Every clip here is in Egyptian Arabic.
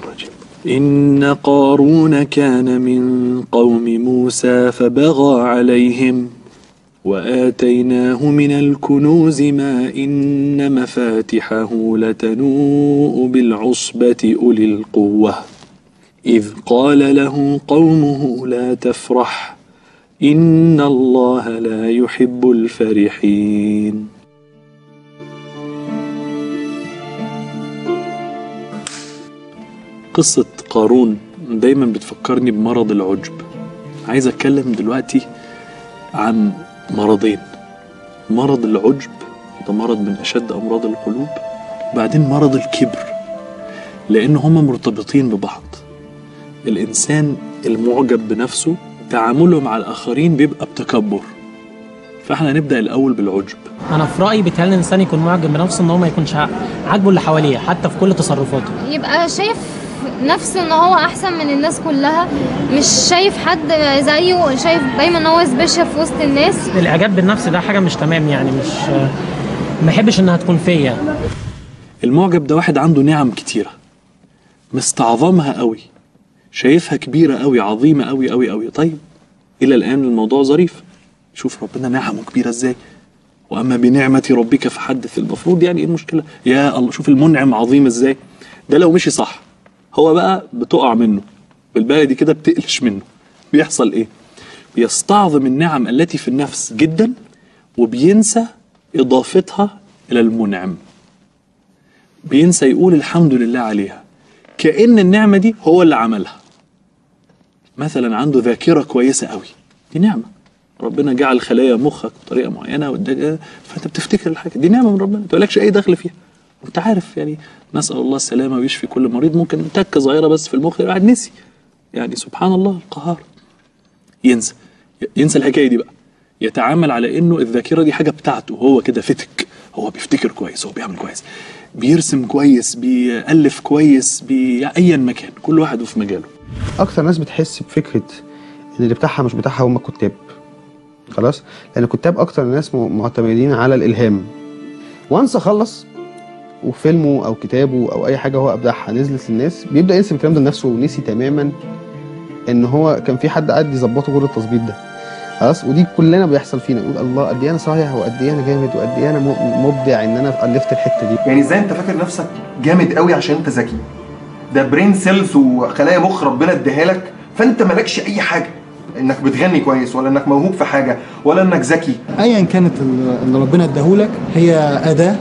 الرجيم إن قارون كان من قوم موسى فبغى عليهم وآتيناه من الكنوز ما إن مفاتحه لتنوء بالعصبة أولي القوة إذ قال له قومه لا تفرح إن الله لا يحب الفرحين قصة قارون دايما بتفكرني بمرض العجب عايز أتكلم دلوقتي عن مرضين مرض العجب ده مرض من أشد أمراض القلوب بعدين مرض الكبر لأن هما مرتبطين ببعض الإنسان المعجب بنفسه تعامله مع الآخرين بيبقى بتكبر فاحنا نبدأ الأول بالعجب انا في رايي بيتهيألي الانسان يكون معجب بنفسه ان هو ما يكونش ع- عاجبه اللي حواليه حتى في كل تصرفاته يبقى شايف نفسه ان هو احسن من الناس كلها مش شايف حد زيه شايف دايما ان هو سبيشال في وسط الناس الاعجاب بالنفس ده حاجه مش تمام يعني مش ما احبش انها تكون فيا المعجب ده واحد عنده نعم كتيرة مستعظمها قوي شايفها كبيرة قوي عظيمة قوي قوي قوي طيب إلى الآن الموضوع ظريف شوف ربنا نعمه كبيرة إزاي وأما بنعمة ربك فحدث المفروض يعني إيه المشكلة يا الله شوف المنعم عظيم إزاي ده لو مشي صح هو بقى بتقع منه بالبلدي كده بتقلش منه بيحصل إيه بيستعظم النعم التي في النفس جدا وبينسى إضافتها إلى المنعم بينسى يقول الحمد لله عليها كأن النعمة دي هو اللي عملها مثلا عنده ذاكرة كويسة قوي دي نعمة ربنا جعل خلايا مخك بطريقة معينة واداك- فأنت بتفتكر الحاجة دي نعمة من ربنا ما تقولكش أي دخل فيها وأنت عارف يعني نسأل الله السلامة ويشفي كل مريض ممكن تكة صغيرة بس في المخ الواحد نسي يعني سبحان الله القهار ينسى ينسى الحكاية دي بقى يتعامل على انه الذاكره دي حاجه بتاعته هو كده فتك هو بيفتكر كويس هو بيعمل كويس بيرسم كويس بيألف كويس بي... ايا مكان كل واحد في مجاله اكتر ناس بتحس بفكره ان اللي بتاعها مش بتاعها هم الكتاب خلاص لان الكتاب اكتر ناس م- معتمدين على الالهام وانس خلص وفيلمه او كتابه او اي حاجه هو ابدعها نزلت للناس بيبدا ينسب الكلام ده لنفسه ونسي تماما ان هو كان في حد قاعد يظبطه كل التظبيط ده خلاص ودي كلنا بيحصل فينا نقول الله قد ايه انا صايع وقد ايه انا جامد وقد ايه انا م- مبدع ان انا الفت الحته دي يعني ازاي انت فاكر نفسك جامد قوي عشان انت ذكي ده برين سيلز وخلايا مخ ربنا اداها لك فانت مالكش اي حاجه انك بتغني كويس ولا انك موهوب في حاجه ولا انك ذكي ايا كانت ال- اللي ربنا اداهولك هي اداه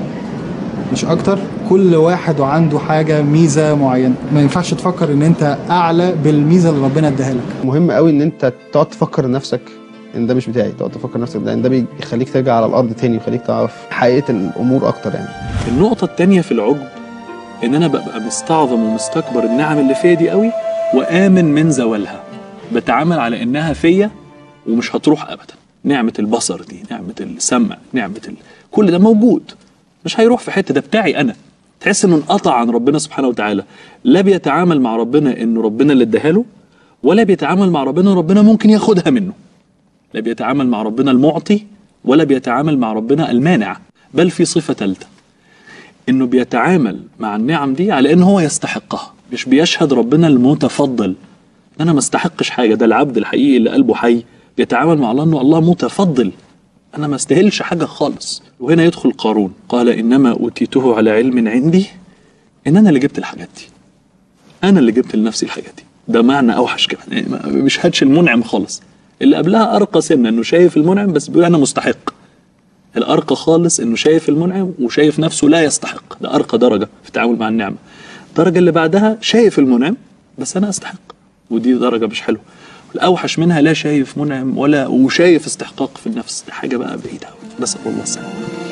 مش اكتر كل واحد وعنده حاجه ميزه معينه ما ينفعش تفكر ان انت اعلى بالميزه اللي ربنا اداها لك مهم قوي ان انت تقعد تفكر لنفسك ان ده مش بتاعي تقعد تفكر نفسك لان ده بيخليك ترجع على الارض تاني ويخليك تعرف حقيقه الامور اكتر يعني النقطه التانية في العجب ان انا ببقى مستعظم ومستكبر النعم اللي فيا دي قوي وامن من زوالها بتعامل على انها فيا ومش هتروح ابدا نعمه البصر دي نعمه السمع نعمه ال... كل ده موجود مش هيروح في حته ده بتاعي انا تحس انه انقطع عن ربنا سبحانه وتعالى لا بيتعامل مع ربنا انه ربنا اللي اداها له ولا بيتعامل مع ربنا ربنا ممكن ياخدها منه لا بيتعامل مع ربنا المعطي ولا بيتعامل مع ربنا المانع بل في صفه ثالثه انه بيتعامل مع النعم دي على ان هو يستحقها مش بيشهد ربنا المتفضل انا ما استحقش حاجه ده العبد الحقيقي اللي قلبه حي بيتعامل مع الله انه الله متفضل انا ما استاهلش حاجه خالص وهنا يدخل قارون قال انما اوتيته على علم عندي ان انا اللي جبت الحاجات دي انا اللي جبت لنفسي الحاجات دي ده معنى اوحش كمان يعني ما- مش هاتش المنعم خالص اللي قبلها ارقى سنه انه شايف المنعم بس بيقول انا مستحق الارقى خالص انه شايف المنعم وشايف نفسه لا يستحق ده ارقى درجه في التعامل مع النعمه الدرجه اللي بعدها شايف المنعم بس انا استحق ودي درجه مش حلوه الاوحش منها لا شايف منعم ولا وشايف استحقاق في النفس دي حاجه بقى بعيده قوي نسال الله السلامه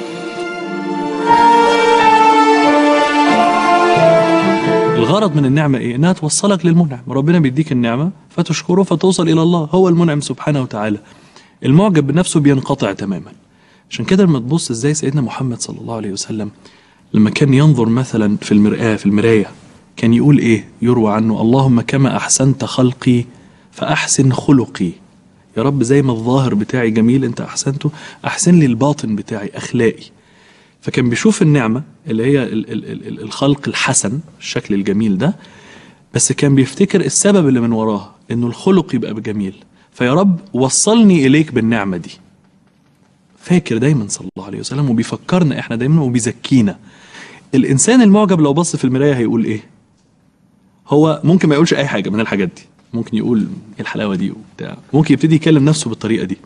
الغرض من النعمة إيه؟ إنها توصلك للمنعم، ربنا بيديك النعمة فتشكره فتوصل إلى الله، هو المنعم سبحانه وتعالى. المعجب بنفسه بينقطع تماما. عشان كده لما تبص إزاي سيدنا محمد صلى الله عليه وسلم لما كان ينظر مثلا في المرآة في المراية كان يقول إيه؟ يروى عنه اللهم كما أحسنت خلقي فأحسن خلقي. يا رب زي ما الظاهر بتاعي جميل أنت أحسنته، أحسن لي الباطن بتاعي أخلاقي. فكان بيشوف النعمة اللي هي ال- ال- ال- الخلق الحسن الشكل الجميل ده بس كان بيفتكر السبب اللي من وراها انه الخلق يبقى جميل فيا رب وصلني اليك بالنعمه دي فاكر دايما صلى الله عليه وسلم وبيفكرنا احنا دايما وبيزكينا الانسان المعجب لو بص في المرايه هيقول ايه هو ممكن ما يقولش اي حاجه من الحاجات دي ممكن يقول ايه الحلاوه دي وبتاع ممكن يبتدي يكلم نفسه بالطريقه دي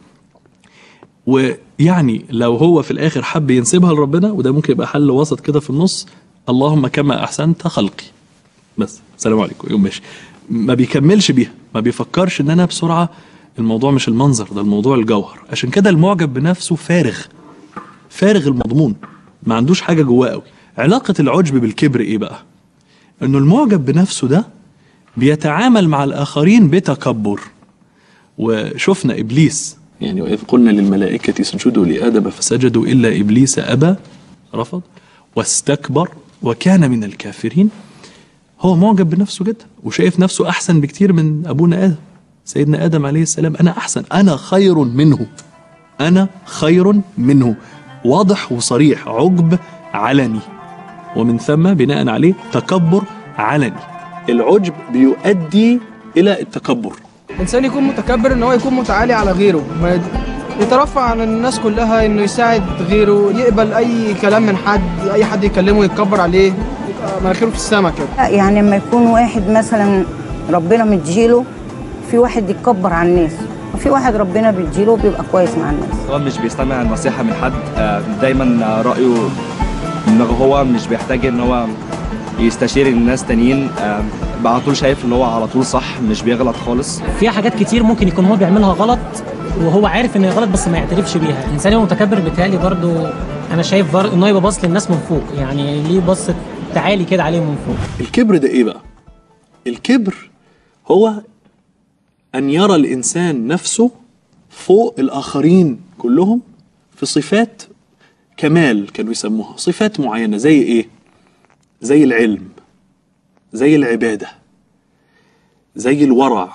ويعني لو هو في الاخر حب ينسبها لربنا وده ممكن يبقى حل وسط كده في النص اللهم كما احسنت خلقي بس السلام عليكم يقوم ماشي ما بيكملش بيها ما بيفكرش ان انا بسرعه الموضوع مش المنظر ده الموضوع الجوهر عشان كده المعجب بنفسه فارغ فارغ المضمون ما عندوش حاجه جواه قوي علاقه العجب بالكبر ايه بقى انه المعجب بنفسه ده بيتعامل مع الاخرين بتكبر وشفنا ابليس يعني واذ قلنا للملائكه اسجدوا لادم فسجدوا الا ابليس ابى رفض واستكبر وكان من الكافرين هو معجب بنفسه جدا وشايف نفسه احسن بكتير من ابونا ادم سيدنا ادم عليه السلام انا احسن انا خير منه انا خير منه واضح وصريح عجب علني ومن ثم بناء عليه تكبر علني العجب بيؤدي الى التكبر الانسان يكون متكبر ان هو يكون متعالي على غيره ما يد- يترفع عن الناس كلها انه يساعد غيره يقبل اي كلام من حد اي حد يكلمه يتكبر عليه يبقى مناخيره في السما كده يعني لما يكون واحد مثلا ربنا مديله في واحد يتكبر على الناس وفي واحد ربنا بيديله بيبقى كويس مع الناس هو مش بيستمع النصيحة من حد آه، دايما آه، رأيه ان هو مش بيحتاج ان هو يستشير الناس تانيين آه، بقى على طول شايف ان هو على طول صح مش بيغلط خالص في حاجات كتير ممكن يكون هو بيعملها غلط وهو عارف ان هي غلط بس ما يعترفش بيها الانسان المتكبر بيتهيألي برضو انا شايف بر... ان هو يبقى باص للناس من فوق يعني ليه بص تعالي كده عليهم من فوق الكبر ده ايه بقى الكبر هو ان يرى الانسان نفسه فوق الاخرين كلهم في صفات كمال كانوا يسموها صفات معينه زي ايه زي العلم زي العباده زي الورع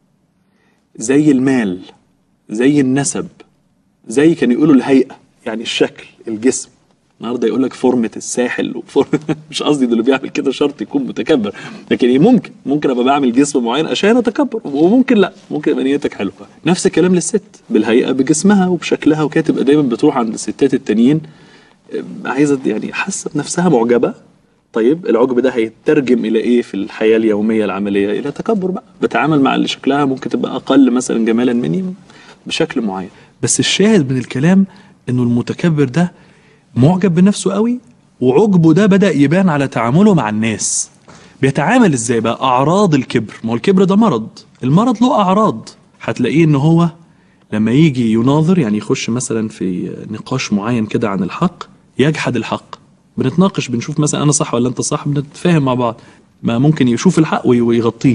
زي المال زي النسب زي كانوا يقولوا الهيئه يعني الشكل الجسم النهارده يقول لك فورمه الساحل وفورمة مش قصدي ده اللي بيعمل كده شرط يكون متكبر لكن إيه ممكن ممكن ابقى بعمل جسم معين عشان اتكبر وممكن لا ممكن يبقى نيتك حلوه نفس الكلام للست بالهيئه بجسمها وبشكلها وكانت تبقى دايما بتروح عند الستات التانيين آه، عايزه يعني حاسه بنفسها معجبه طيب العجب ده هيترجم الى ايه في الحياه اليوميه العمليه الى تكبر بقى بتعامل مع اللي شكلها ممكن تبقى اقل مثلا جمالا مني بشكل معين بس الشاهد من الكلام انه المتكبر ده معجب بنفسه قوي وعجبه ده بدا يبان على تعامله مع الناس بيتعامل ازاي بقى اعراض الكبر ما هو الكبر ده مرض المرض له اعراض هتلاقيه ان هو لما يجي يناظر يعني يخش مثلا في نقاش معين كده عن الحق يجحد الحق بنتناقش بنشوف مثلا انا صح ولا انت صح بنتفاهم مع بعض ما ممكن يشوف الحق وي- ويغطيه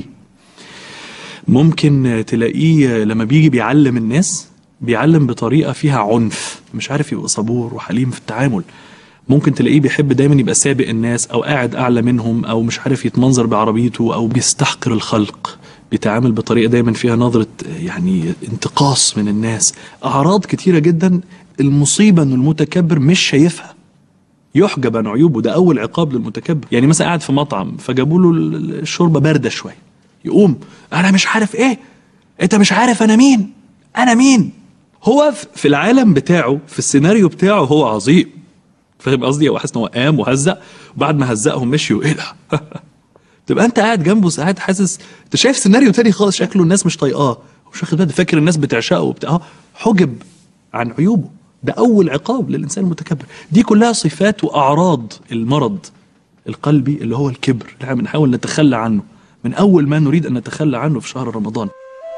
ممكن تلاقيه لما بيجي بيعلم الناس بيعلم بطريقه فيها عنف مش عارف يبقى صبور وحليم في التعامل ممكن تلاقيه بيحب دايما يبقى سابق الناس او قاعد اعلى منهم او مش عارف يتمنظر بعربيته او بيستحقر الخلق بيتعامل بطريقه دايما فيها نظره يعني انتقاص من الناس اعراض كتيره جدا المصيبه ان المتكبر مش شايفها يحجب عن عيوبه ده اول عقاب للمتكبر يعني مثلا قاعد في مطعم فجابوا له ال- الشوربه بارده شويه يقوم انا مش عارف ايه انت مش عارف انا مين انا مين هو ف- في العالم بتاعه في السيناريو بتاعه هو عظيم فاهم قصدي هو حاسس ان هو قام وهزق وبعد ما هزقهم مشيوا ايه ده تبقى انت قاعد جنبه قاعد حاسس انت شايف سيناريو تاني خالص شكله الناس مش طايقاه مش واخد بالك فاكر الناس بتعشقه وبتاع اه حجب عن عيوبه ده اول عقاب للانسان المتكبر دي كلها صفات واعراض المرض القلبي اللي هو الكبر اللي احنا بنحاول نتخلى عنه من اول ما نريد ان نتخلى عنه في شهر رمضان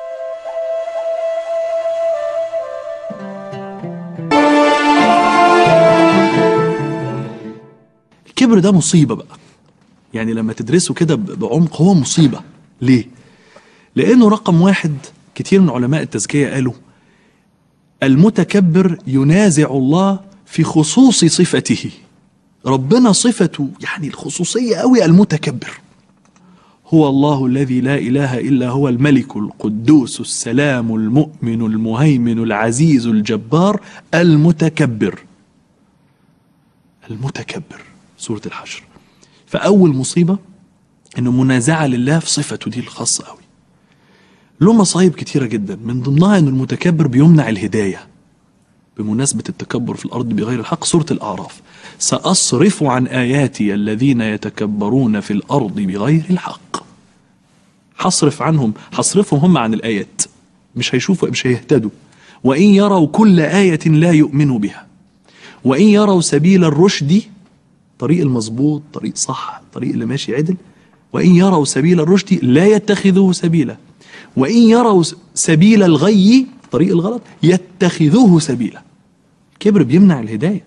الكبر ده مصيبه بقى يعني لما تدرسه كده ب- بعمق هو مصيبه ليه لانه رقم واحد كتير من علماء التزكيه قالوا المتكبر ينازع الله في خصوص صفته ربنا صفته يعني الخصوصيه قوي المتكبر هو الله الذي لا اله الا هو الملك القدوس السلام المؤمن المهيمن العزيز الجبار المتكبر المتكبر سوره الحشر فاول مصيبه انه منازعه لله في صفته دي الخاصه قوي له مصايب كتيره جدا من ضمنها ان المتكبر بيمنع الهدايه بمناسبه التكبر في الارض بغير الحق سوره الاعراف ساصرف عن اياتي الذين يتكبرون في الارض بغير الحق هصرف عنهم هصرفهم هم عن الايات مش هيشوفوا مش هيهتدوا وان يروا كل ايه لا يؤمنوا بها وان يروا سبيل الرشد طريق المظبوط طريق صح طريق اللي ماشي عدل وإن يروا سبيل الرشد لا يتخذوه سبيلا وإن يروا س- سبيل الغي طريق الغلط يتخذوه سبيلا كبر بيمنع الهداية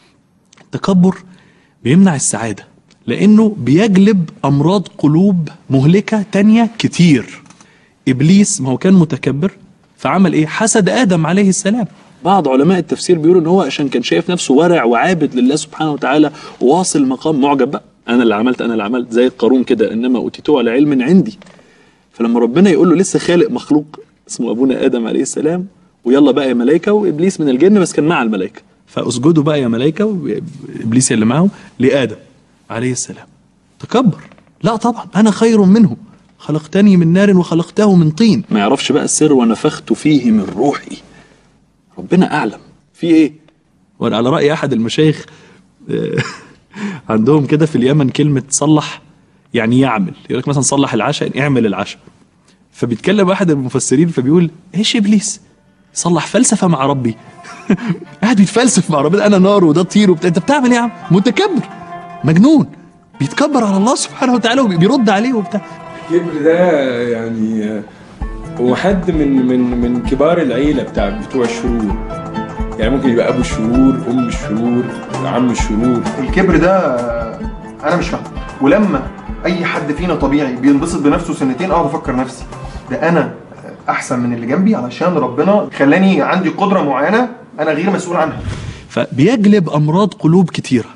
التكبر بيمنع السعادة لأنه بيجلب أمراض قلوب مهلكة تانية كتير إبليس ما هو كان متكبر فعمل إيه حسد آدم عليه السلام بعض علماء التفسير بيقولوا ان هو عشان كان شايف نفسه ورع وعابد لله سبحانه وتعالى واصل مقام معجب بقى انا اللي عملت انا اللي عملت زي قارون كده انما اوتيته على علم عندي فلما ربنا يقول له لسه خالق مخلوق اسمه ابونا ادم عليه السلام ويلا بقى يا ملائكه وابليس من الجن بس كان مع الملائكه فاسجدوا بقى يا ملائكه وابليس اللي معه لادم عليه السلام تكبر لا طبعا انا خير منه خلقتني من نار وخلقته من طين ما يعرفش بقى السر ونفخت فيه من روحي ربنا اعلم في ايه وانا على راي احد المشايخ آه، عندهم كده في اليمن كلمه صلح يعني يعمل يقول لك مثلا صلح العشاء يعني اعمل العشاء فبيتكلم واحد المفسرين فبيقول ايش ابليس صلح فلسفه مع ربي قاعد بيتفلسف مع ربنا انا نار وده طير وبتاع انت بتعمل ايه يا عم متكبر مجنون بيتكبر على الله سبحانه وتعالى وبيرد عليه وبتاع الكبر ده يعني آه، هو حد من من من كبار العيله بتاع بتوع الشرور يعني ممكن يبقى ابو الشرور ام الشرور عم الشرور الكبر ده آه، انا مش فاهمه ولما اي حد فينا طبيعي بينبسط بنفسه سنتين اقعد افكر نفسي ده انا احسن من اللي جنبي علشان ربنا خلاني عندي قدره معينه انا غير مسؤول عنها فبيجلب امراض قلوب كتيره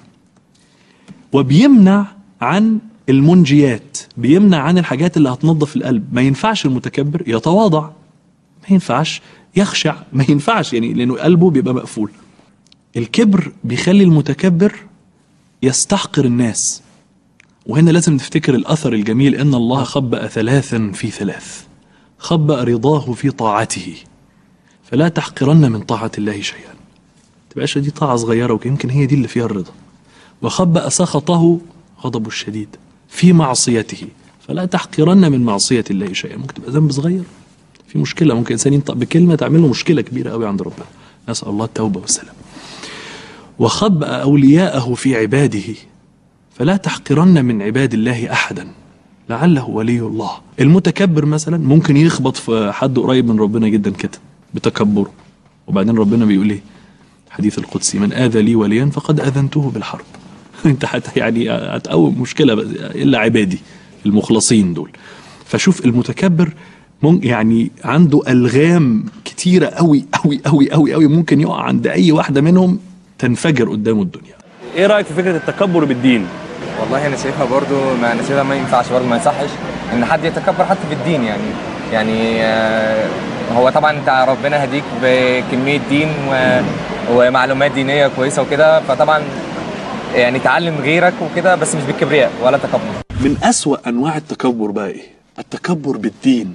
وبيمنع عن المنجيات بيمنع عن الحاجات اللي هتنظف القلب ما ينفعش المتكبر يتواضع ما ينفعش يخشع ما ينفعش يعني لانه قلبه بيبقى مقفول الكبر بيخلي المتكبر يستحقر الناس وهنا لازم نفتكر الاثر الجميل ان الله خبأ ثلاثا في ثلاث خبأ رضاه في طاعته فلا تحقرن من طاعة الله شيئا تبقاش دي طاعة صغيرة ويمكن هي دي اللي فيها الرضا وخبأ سخطه غضبه الشديد في معصيته فلا تحقرن من معصية الله شيئا ممكن تبقى ذنب صغير في مشكلة ممكن إنسان ينطق بكلمة تعمل له مشكلة كبيرة قوي عند ربنا نسأل الله التوبة والسلام وخبأ أولياءه في عباده فلا تحقرن من عباد الله أحدا لعله ولي الله المتكبر مثلا ممكن يخبط في حد قريب من ربنا جدا كده بتكبره وبعدين ربنا بيقول ايه حديث القدسي من آذى لي وليا فقد أذنته بالحرب انت حت يعني هتقوم مشكلة بس إلا عبادي المخلصين دول فشوف المتكبر ممكن يعني عنده ألغام كتيرة قوي قوي قوي قوي قوي ممكن يقع عند أي واحدة منهم تنفجر قدامه الدنيا ايه رايك في فكره التكبر بالدين والله انا شايفها برضو ما انا شايفها ما ينفعش برضو ما يصحش ان حد يتكبر حتى في الدين يعني يعني آه، هو طبعا انت ربنا هديك بكميه دين و... ومعلومات دينيه كويسه وكده فطبعا يعني تعلم غيرك وكده بس مش بالكبرياء ولا تكبر من أسوأ أنواع التكبر بقى إيه؟ التكبر بالدين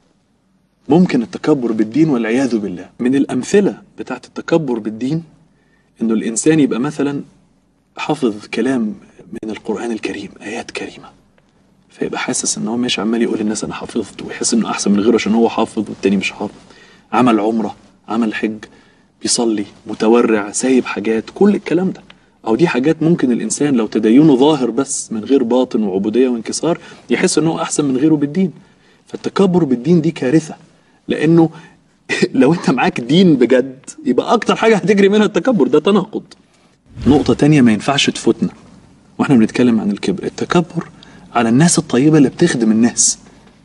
ممكن التكبر بالدين والعياذ بالله من الأمثلة بتاعت التكبر بالدين إنه الإنسان يبقى مثلا حافظ كلام من القرآن الكريم آيات كريمة فيبقى حاسس إن هو ماشي عمال يقول للناس أنا حفظت ويحس إنه أحسن من غيره عشان هو حافظ والتاني مش حافظ عمل عمرة عمل حج بيصلي متورع سايب حاجات كل الكلام ده أو دي حاجات ممكن الإنسان لو تدينه ظاهر بس من غير باطن وعبودية وانكسار يحس إنه أحسن من غيره بالدين فالتكبر بالدين دي كارثة لأنه لو أنت معاك دين بجد يبقى أكتر حاجة هتجري منها التكبر ده تناقض نقطة تانية ما ينفعش تفوتنا واحنا بنتكلم عن الكبر التكبر على الناس الطيبة اللي بتخدم الناس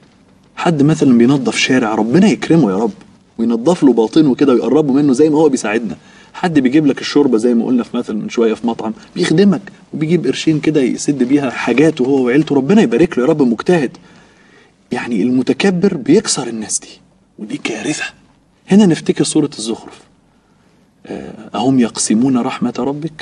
حد مثلا بينظف شارع ربنا يكرمه يا رب وينظف له باطنه كده ويقربه منه زي ما هو بيساعدنا حد بيجيب لك الشوربه زي ما قلنا في مثل من شويه في مطعم بيخدمك وبيجيب قرشين كده يسد بيها حاجاته هو وعيلته ربنا يبارك له يا رب مجتهد يعني المتكبر بيكسر الناس دي ودي كارثه هنا نفتكر سوره الزخرف آه، أهم يقسمون رحمة ربك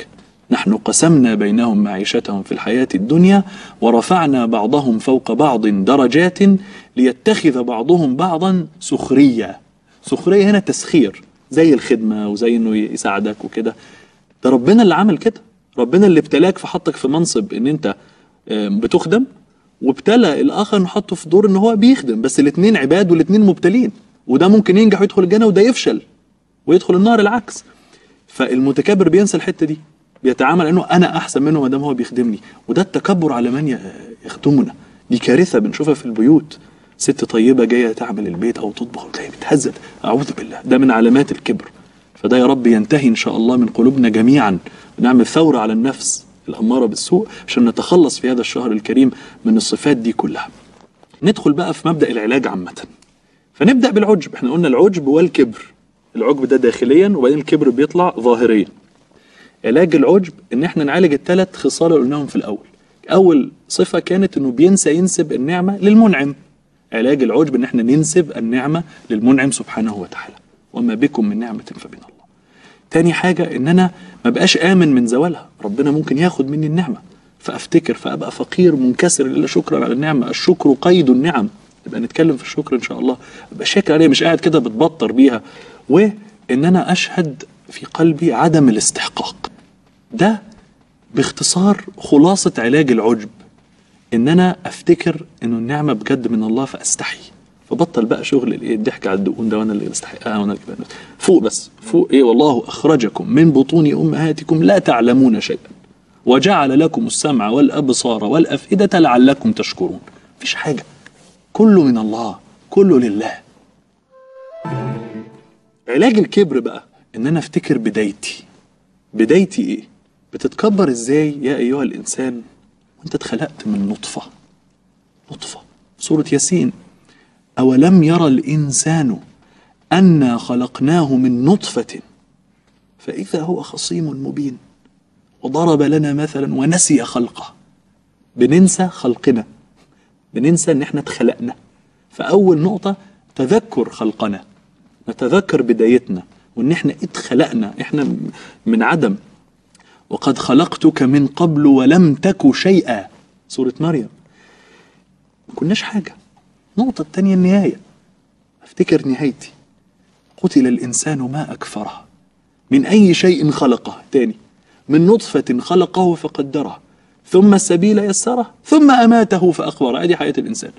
نحن قسمنا بينهم معيشتهم في الحياة الدنيا ورفعنا بعضهم فوق بعض درجات ليتخذ بعضهم بعضا سخرية سخرية هنا تسخير زي الخدمة وزي انه يساعدك وكده ده ربنا اللي عمل كده ربنا اللي ابتلاك فحطك في منصب ان انت آه، بتخدم وابتلى الاخر انه حطه في دور ان هو بيخدم بس الاثنين عباد والاثنين مبتلين وده ممكن ينجح ويدخل الجنه وده يفشل ويدخل النار العكس فالمتكبر بينسى الحته دي بيتعامل انه انا احسن منه ما دام هو بيخدمني وده التكبر على من ي- يخدمنا دي كارثه بنشوفها في البيوت ست طيبه جايه تعمل البيت او تطبخ وتلاقيها بتهزت اعوذ بالله ده من علامات الكبر فده يا رب ينتهي ان شاء الله من قلوبنا جميعا ونعمل ثوره على النفس الاماره بالسوء عشان نتخلص في هذا الشهر الكريم من الصفات دي كلها ندخل بقى في مبدا العلاج عامه فنبدا بالعجب احنا قلنا العجب والكبر العجب ده داخليا وبعدين الكبر بيطلع ظاهريا علاج العجب ان احنا نعالج الثلاث خصال اللي قلناهم في الاول اول صفه كانت انه بينسى ينسب النعمه للمنعم علاج العجب ان احنا ننسب النعمه للمنعم سبحانه وتعالى وما بكم من نعمه فمن الله تاني حاجه ان انا ما بقاش امن من زوالها ربنا ممكن ياخد مني النعمه فافتكر فابقى فقير منكسر الا شكرا على النعمه الشكر قيد النعم نبقى نتكلم في الشكر ان شاء الله ابقى شاكر عليها مش قاعد كده بتبطر بيها وان انا اشهد في قلبي عدم الاستحقاق ده باختصار خلاصة علاج العجب ان انا افتكر انه النعمة بجد من الله فاستحي فبطل بقى شغل الايه الضحك على الدقون ده وانا اللي بستحقها وانا اللي بقى فوق بس فوق ايه والله اخرجكم من بطون امهاتكم لا تعلمون شيئا وجعل لكم السمع والابصار والافئدة لعلكم تشكرون مفيش حاجة كله من الله كله لله علاج الكبر بقى ان انا افتكر بدايتي بدايتي ايه بتتكبر ازاي يا ايها الانسان وانت اتخلقت من نطفه نطفه سوره ياسين اولم يرى الانسان انا خلقناه من نطفه فاذا هو خصيم مبين وضرب لنا مثلا ونسي خلقه بننسى خلقنا بننسى ان احنا اتخلقنا فاول نقطه تذكر خلقنا نتذكر بدايتنا وان احنا اتخلقنا احنا من عدم وقد خلقتك من قبل ولم تك شيئا سورة مريم ما كناش حاجة النقطة التانية النهاية افتكر نهايتي قتل الإنسان ما أكفره من أي شيء خلقه تاني من نطفة خلقه فقدره ثم السبيل يسره ثم أماته فأقبره ادي حياة الإنسان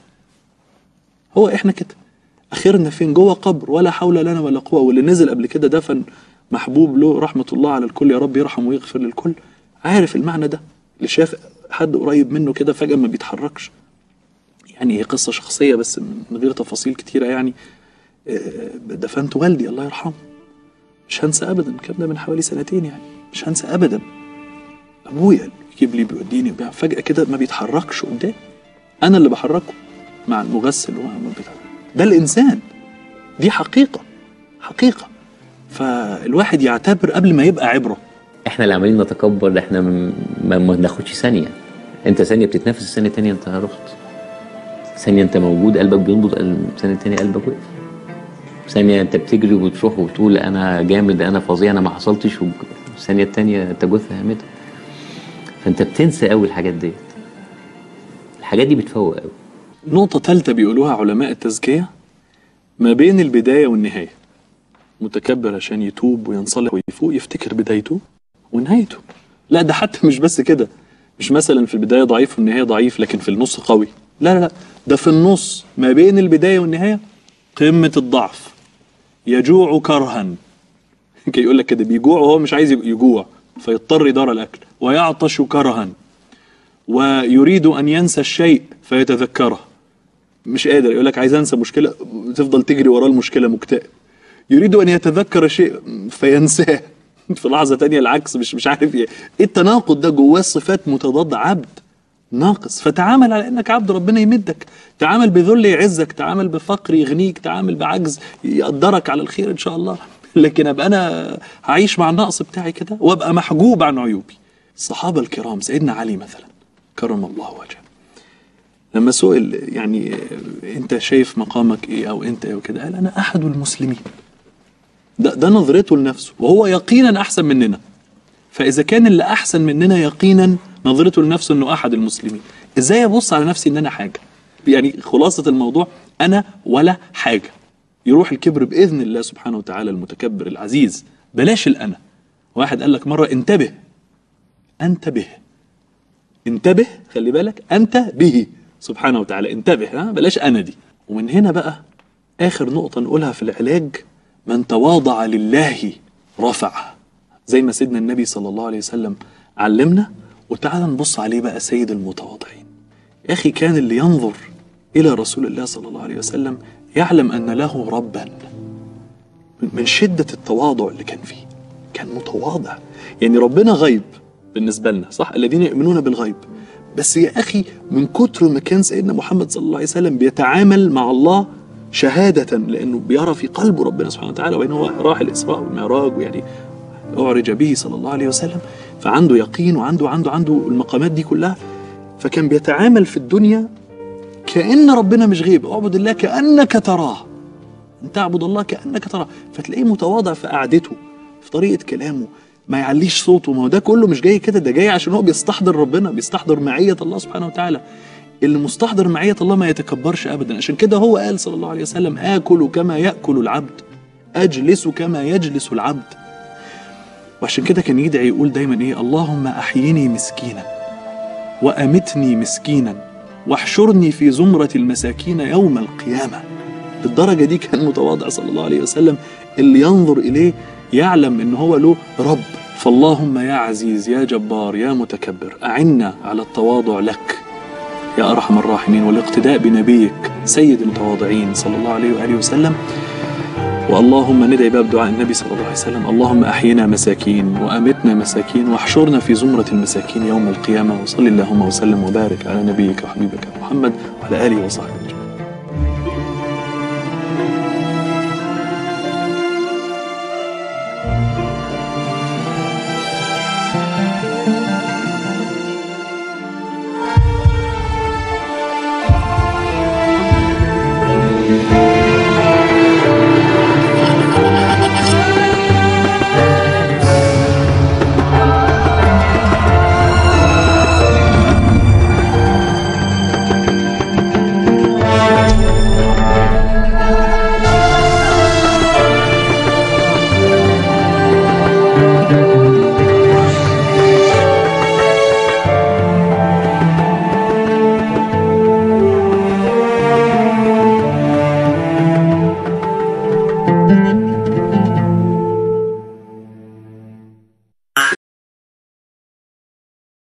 هو إحنا كده اخرنا فين جوه قبر ولا حول لنا ولا قوه واللي نزل قبل كده دفن محبوب له رحمه الله على الكل يا رب يرحم ويغفر للكل عارف المعنى ده اللي شاف حد قريب منه كده فجاه ما بيتحركش يعني هي قصه شخصيه بس من غير تفاصيل كتيره يعني آه، دفنت والدي الله يرحمه مش هنسى ابدا الكلام ده من حوالي سنتين يعني مش هنسى ابدا ابويا يجيب لي بيوديني وبيع- فجاه كده ما بيتحركش قدام انا اللي بحركه مع المغسل ومع البتاع ده الانسان دي حقيقه حقيقه فالواحد يعتبر قبل ما يبقى عبره احنا اللي عمالين نتكبر ده احنا م- ما, ما بناخدش ثانيه انت ثانيه بتتنفس ثانيه تانية انت رحت ثانيه انت موجود قلبك بينبض قل- ثانيه تانية قلبك وقف ثانيه انت بتجري وتروح وتقول انا جامد انا فظيع انا ما حصلتش والثانيه التانية انت جثه هامده فانت بتنسى قوي الحاجات ديت الحاجات دي بتفوق قوي نقطة ثالثة بيقولوها علماء التزكية ما بين البداية والنهاية متكبر عشان يتوب وينصلح ويفوق يفتكر بدايته ونهايته لا ده حتى مش بس كده مش مثلا في البداية ضعيف والنهاية ضعيف لكن في النص قوي لا لا لا ده في النص ما بين البداية والنهاية قمة الضعف يجوع كرها كي يقول لك كده بيجوع وهو مش عايز يجوع فيضطر يدار الأكل ويعطش كرها ويريد أن ينسى الشيء فيتذكره مش قادر يقول لك عايز انسى مشكله تفضل تجري وراه المشكله مكتئب يريد ان يتذكر شيء فينساه في لحظه تانية العكس مش مش عارف ايه ايه التناقض ده جواه صفات متضادة عبد ناقص فتعامل على انك عبد ربنا يمدك تعامل بذل يعزك تعامل بفقر يغنيك تعامل بعجز يقدرك على الخير ان شاء الله لكن ابقى انا هعيش مع النقص بتاعي كده وابقى محجوب عن عيوبي الصحابه الكرام سيدنا علي مثلا كرم الله وجهه لما سئل يعني انت شايف مقامك ايه او انت ايه وكده قال انا احد المسلمين ده ده نظرته لنفسه وهو يقينا احسن مننا فاذا كان اللي احسن مننا يقينا نظرته لنفسه انه احد المسلمين ازاي ابص على نفسي ان انا حاجه يعني خلاصه الموضوع انا ولا حاجه يروح الكبر باذن الله سبحانه وتعالى المتكبر العزيز بلاش الانا واحد قال لك مره انتبه انتبه انتبه خلي بالك انت به سبحانه وتعالى انتبه ها بلاش انا دي ومن هنا بقى اخر نقطه نقولها في العلاج من تواضع لله رفعه زي ما سيدنا النبي صلى الله عليه وسلم علمنا وتعالى نبص عليه بقى سيد المتواضعين يا اخي كان اللي ينظر الى رسول الله صلى الله عليه وسلم يعلم ان له ربا من شده التواضع اللي كان فيه كان متواضع يعني ربنا غيب بالنسبه لنا صح الذين يؤمنون بالغيب بس يا اخي من كتر ما كان سيدنا محمد صلى الله عليه وسلم بيتعامل مع الله شهادة لأنه بيرى في قلبه ربنا سبحانه وتعالى وإن هو راح الإسراء والمعراج ويعني أعرج به صلى الله عليه وسلم فعنده يقين وعنده عنده عنده المقامات دي كلها فكان بيتعامل في الدنيا كأن ربنا مش غيب اعبد الله كأنك تراه أن تعبد الله كأنك تراه فتلاقيه متواضع في قعدته في طريقة كلامه ما يعليش صوته ما هو ده كله مش جاي كده ده جاي عشان هو بيستحضر ربنا بيستحضر معية الله سبحانه وتعالى اللي مستحضر معية الله ما يتكبرش أبدا عشان كده هو قال صلى الله عليه وسلم آكل كما يأكل العبد أجلس كما يجلس العبد وعشان كده كان يدعي يقول دايما إيه اللهم أحيني مسكينا وأمتني مسكينا واحشرني في زمرة المساكين يوم القيامة للدرجة دي كان متواضع صلى الله عليه وسلم اللي ينظر إليه يعلم إن هو له رب فاللهم يا عزيز يا جبار يا متكبر أعنا على التواضع لك يا أرحم الراحمين والاقتداء بنبيك سيد المتواضعين صلى الله عليه وآله وسلم واللهم ندعي باب دعاء النبي صلى الله عليه وسلم اللهم أحينا مساكين وأمتنا مساكين واحشرنا في زمرة المساكين يوم القيامة وصل اللهم وسلم وبارك على نبيك وحبيبك محمد وعلى آله وصحبه أجمعين